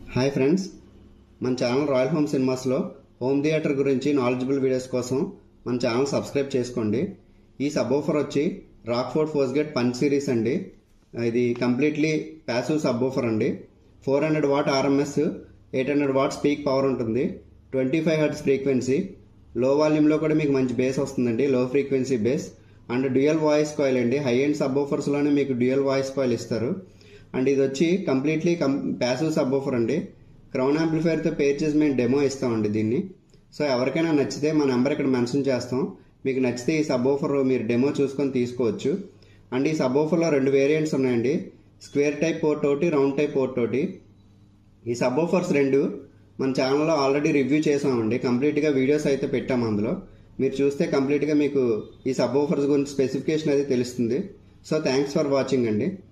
hi friends మన channel royal home సినిమాస్లో home theatre గురించి నాలెడ్జబుల్ వీడియోస్ కోసం మన ఛానల్ సబ్స్క్రైబ్ చేసుకోండి ఈ సబ్ ఆఫర్ వచ్చి రాక్ఫోర్డ్ ఫోర్స్గేట్ పంచ్ సిరీస్ అండి ఇది కంప్లీట్లీ ప్యాసివ్ సబ్ ఆఫర్ అండి four hundred watt RMS eight hundred watt peak power ఉంటుంది ట్వంటీ ఫైవ్ హెడ్స్ ఫ్రీక్వెన్సీ లో వాల్యూమ్లో కూడా మీకు మంచి బేస్ వస్తుందండి low frequency bass and dual voice coil అండి హై ఎండ్ సబ్ ఆఫర్స్లోనే మీకు డ్యూయల్ వాయిస్ కాయిల్ ఇస్తారు అండ్ ఇది వచ్చి కంప్లీట్లీ కం ప్యాసివ్ సబ్ ఆఫర్ అండి క్రౌన్ యాంప్లిఫైర్తో పేర్ చేసి మేము డెమో ఇస్తామండి దీన్ని సో ఎవరికైనా నచ్చితే మా నెంబర్ ఇక్కడ మెన్షన్ చేస్తాం మీకు నచ్చితే ఈ సబ్ ఆఫర్ మీరు డెమో చూసుకొని తీసుకోవచ్చు అండ్ ఈ సబ్ ఆఫర్లో రెండు వేరియంట్స్ ఉన్నాయండి స్క్వేర్ టైప్ పోర్ట్ ఒకటి రౌండ్ టైప్ పోర్ట్ ఒకటి ఈ సబ్ ఆఫర్స్ రెండు మన ఛానల్లో ఆల్రెడీ రివ్యూ చేసామండి కంప్లీట్గా వీడియోస్ అయితే పెట్టాము అందులో మీరు చూస్తే కంప్లీట్గా మీకు ఈ సబ్ ఆఫర్స్ గురించి స్పెసిఫికేషన్ అయితే తెలుస్తుంది సో థ్యాంక్స్ ఫర్ వాచింగ్ అండి